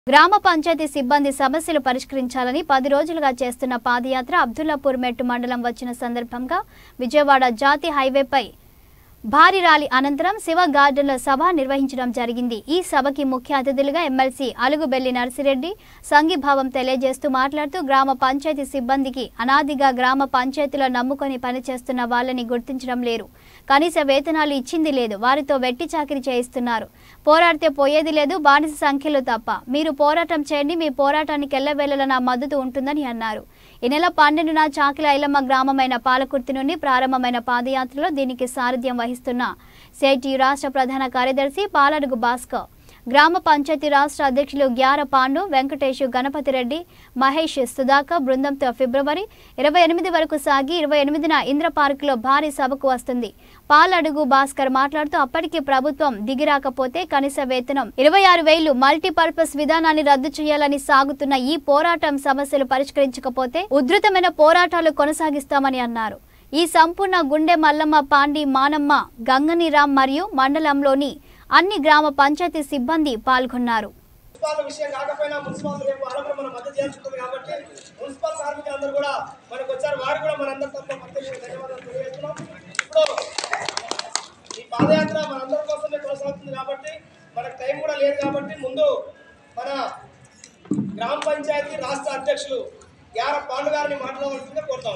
గ్రామ పంచాయతీ సిబ్బంది సమస్యలు పరిష్కరించాలని పది రోజులుగా చేస్తున్న పాదయాత్ర అబ్దుల్లాపూర్ మెట్టు మండలం వచ్చిన సందర్భంగా విజయవాడ జాతీయ హైవేపై భారీ ర్యాలీ అనంతరం శివ గార్డెన్లో సభ నిర్వహించడం జరిగింది ఈ సభకి ముఖ్య అతిథులుగా ఎమ్మెల్సీ అలుగుబెల్లి నర్సిరెడ్డి సంఘీభావం తెలియజేస్తూ మాట్లాడుతూ గ్రామ పంచాయతీ సిబ్బందికి అనాదిగా గ్రామ పంచాయతీలో నమ్ముకొని పనిచేస్తున్న వాళ్ళని గుర్తించడం లేరు కనీస వేతనాలు ఇచ్చింది లేదు వారితో వెట్టి చాకిరి చేయిస్తున్నారు పోరాడితే పోయేది లేదు బానిస సంఖ్యలు తప్ప మీరు పోరాటం చేయండి మీ పోరాటానికి ఎల్లవేళలా నా మద్దతు ఉంటుందని అన్నారు ఈ నెల పన్నెండున చాకిల ఐలమ్మ గ్రామమైన పాలకుర్తి నుండి ప్రారంభమైన పాదయాత్రలో దీనికి సారథ్యం వహిస్తున్న సేటి రాష్ట్ర ప్రధాన కార్యదర్శి పాలడుగు భాస్కర్ గ్రామ పంచాయతీ రాష్ట్ర అధ్యక్షులు గ్యార పాండు వెంకటేష్ గణపతి రెడ్డి మహేష్ సుధాకర్ బృందంతో ఫిబ్రవరి ఇరవై ఎనిమిది వరకు సాగి ఇరవై ఎనిమిదిన ఇంద్ర పార్కులో భారీ సభకు వస్తుంది పాలడుగు భాస్కర్ మాట్లాడుతూ అప్పటికి ప్రభుత్వం దిగిరాకపోతే కనీస వేతనం ఇరవై ఆరు వేలు మల్టీపర్పస్ విధానాన్ని రద్దు చేయాలని సాగుతున్న ఈ పోరాటం సమస్యలు పరిష్కరించకపోతే ఉధృతమైన పోరాటాలు కొనసాగిస్తామని అన్నారు ఈ సంపూర్ణ గుండె మల్లమ్మ పాండి మానమ్మ గంగనిరామ్ మరియు మండలంలోని అన్ని గ్రామ పంచాయతీ సిబ్బంది పాల్గొన్నారు మున్సిపాల్ విషయం కాకపోయినా మున్సిపాల్ రేపు వాళ్ళకు మన మద్దతు చేస్తుంది కాబట్టి మున్సిపల్ కార్మికులందరూ కూడా మనకు వచ్చారు వారు కూడా మనందరి తప్ప ప్రత్యేకంగా ధన్యవాదాలు తెలియజేస్తున్నాం ఇప్పుడు ఈ పాదయాత్ర మనందరి కోసమే కొనసాగుతుంది కాబట్టి మనకు టైం కూడా లేదు కాబట్టి ముందు మన గ్రామ పంచాయతీ రాష్ట్ర అధ్యక్షులు యార పాండు గారిని మాట్లాడవలసిందిగా కోరుతాం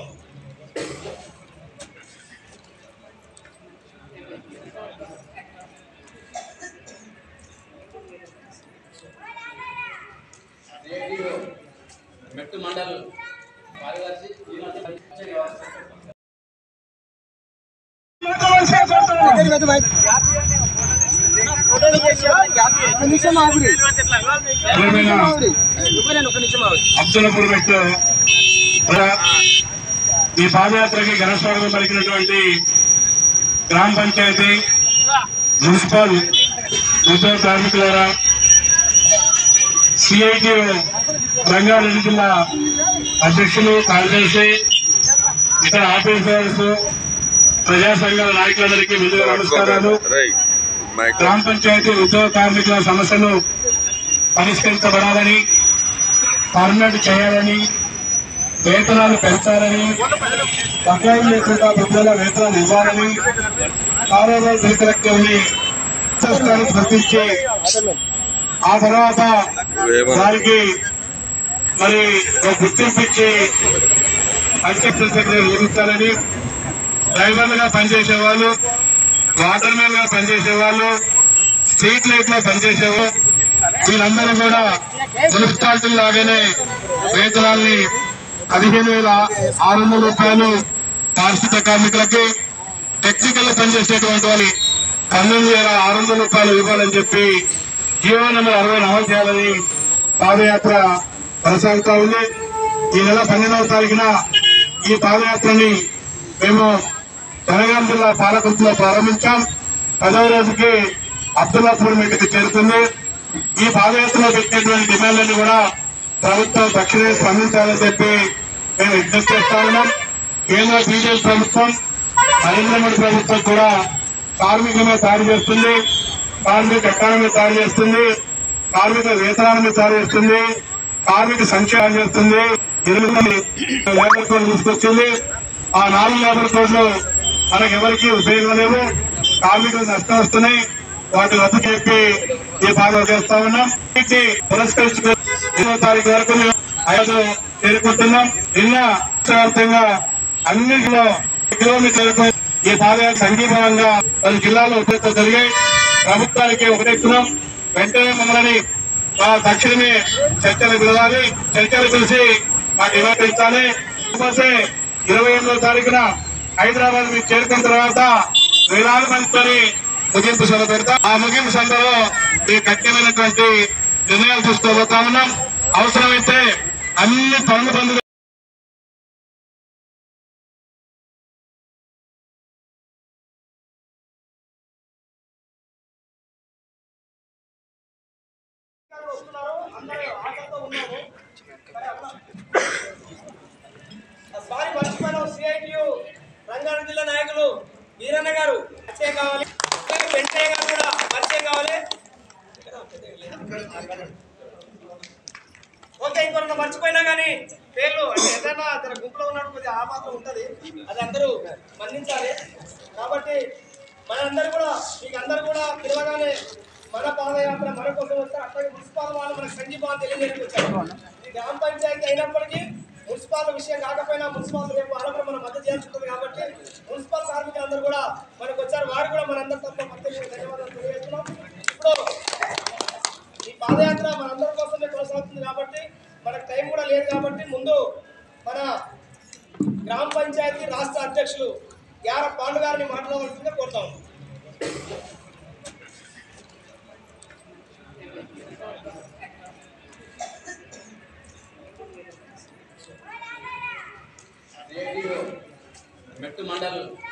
రేడియో మెట్టు మండల్ కార్యదర్శి ఈనాటి పంచాయతీ వ్యవస్థ అబ్దుల్పూర్ మెట్టు ఈ పాదయాత్రకి ఘన స్వాగతం పలికినటువంటి గ్రామ పంచాయతీ మున్సిపల్ ఉద్యోగ కార్మికులారా సిఐటియు రంగారెడ్డి జిల్లా అధ్యక్షులు కార్యదర్శి ఇతర ఆఫీసర్స్ ప్రజా సంఘాల నాయకులందరికీ ముందుగా నమస్కారాలు గ్రామ పంచాయతీ ఉద్యోగ కార్మికుల సమస్యలు పరిష్కరించబడాలని పర్మనెంట్ చేయాలని వేతనాలు పెంచాలని బకాయిలు లేకుండా బిడ్డల వేతనాలు ఇవ్వాలని కారోబార్ దినకలెక్టివ్ని స్థానానికి గుర్తించి ఆ తర్వాత వారికి మరి ఒక గుర్తింపు ఇచ్చి పంచాయతీ సెక్రటరీ నియమించాలని డ్రైవర్లుగా పనిచేసే వాళ్ళు వాటర్ మ్యాన్ గా పనిచేసే వాళ్ళు స్ట్రీట్ లైట్ లో పనిచేసే వాళ్ళు వీళ్ళందరూ కూడా మున్సిపాలిటీ లాగానే వేతనాల్ని పదిహేను వేల ఆరు వందల రూపాయలు పారిశుద్ధ కార్మికులకి టెక్నికల్ పనిచేసేటువంటి వాళ్ళు పన్నెండు వేల ఆరు వందల రూపాయలు ఇవ్వాలని చెప్పి జీవో నెంబర్ అరవై అమలు చేయాలని పాదయాత్ర కొనసాగుతా ఉంది ఈ నెల పన్నెండవ తారీఖున ఈ పాదయాత్రని మేము జనగాం జిల్లా పాలకుర్తిలో ప్రారంభించాం పదవ రోజుకి అబ్దుల్లాపూర్ మీటికి చేరుతుంది ఈ పాదయాత్రలో పెట్టినటువంటి డిమాండ్లను కూడా ప్రభుత్వం తక్షణమే స్పందించాలని చెప్పి మేము విజ్ఞప్తి చేస్తా ఉన్నాం కేంద్ర బీజేపీ ప్రభుత్వం నరేంద్ర మోడీ ప్రభుత్వం కూడా కార్మికుల మీద దాడి చేస్తుంది కార్మిక చట్టాల మీద దాడి చేస్తుంది కార్మిక వేతనాల మీద దాడి చేస్తుంది కార్మిక సంక్షేమం చేస్తుంది ఎనిమిది లేబర్ కోడ్ తీసుకొచ్చింది ఆ నాలుగు లేబర్ కోడ్లు మనకి ఎవరికి ఉపయోగం లేవు కార్మికులకు నష్టం వస్తున్నాయి వాటి రద్దు చెప్పి ఈ బాధ చేస్తా ఉన్నాం వీటిని పురస్కరించుకుని ఇరవై తారీఖు వరకు మేము ఐదు చేరుకుంటున్నాం నిన్న వ్యాప్తంగా అన్నింటిలో కిలోమీటర్లకు ఈ పాదయాత్ర సంఘీభావంగా పలు జిల్లాలో ఉపయోగం జరిగాయి ప్రభుత్వానికి ఒకటెత్తున్నాం వెంటనే మమ్మల్ని ఆ తక్షణమే చర్చలు పిలవాలి చర్చలు పిలిచి మాకు నివేదించాలి లేకపోతే ఇరవై ఎనిమిదో తారీఖున హైదరాబాద్ మీకు చేరుకున్న తర్వాత వేలాది మందితోని ముగింపు సభ పెడతాం ఆ ముగింపు సభలో ఈ కఠినమైనటువంటి నిర్ణయాలు తీసుకోబోతా ఉన్నాం అవసరమైతే అన్ని పనులు పనులు వస్తున్నారు అందరూ ఆటలతో ఉన్నాము సారి మర్చిపోయిన సిఐటియు రంగారెడ్డి జిల్లా నాయకులు వీరన్న గారు పరిచయం కావాలి వెంకయ్య గారు కూడా పరిచయం కావాలి ఎవరైనా మర్చిపోయినా కానీ పేర్లు అంటే ఏదైనా తన గుంపులో ఉన్నట్టు కొద్దిగా ఆ మాత్రం ఉంటుంది అది అందరూ మన్నించాలి కాబట్టి మనందరూ కూడా మీకు అందరూ కూడా పిలవగానే మన పాదయాత్ర మన కోసం వస్తారు అట్లాగే మున్సిపాల్ వాళ్ళు మనకు సంఘీభావం తెలియజేయడానికి వచ్చారు ఇది గ్రామ పంచాయతీ అయినప్పటికీ మున్సిపాల్ విషయం కాకపోయినా మున్సిపాల్ రేపు వాళ్ళు కూడా మన మద్దతు చేస్తుంది కాబట్టి మున్సిపల్ కార్మికులందరూ కూడా మనకు వచ్చారు వారు కూడా మనందరి తరఫున ప్రత్యేకంగా ధన్యవాదాలు తెలియజేస్తున్నాం ఇప్పుడు ఈ పాదయాత్ర మనందరి కోసమే కొనసాగుతుంది కాబట్టి మనకు టైం కూడా లేదు కాబట్టి ముందు మన గ్రామ పంచాయతీ రాష్ట్ర అధ్యక్షులు యార పాండు గారిని మాట్లాడవలసిందిగా కోరుతాం రేడియో మెట్టు మండల్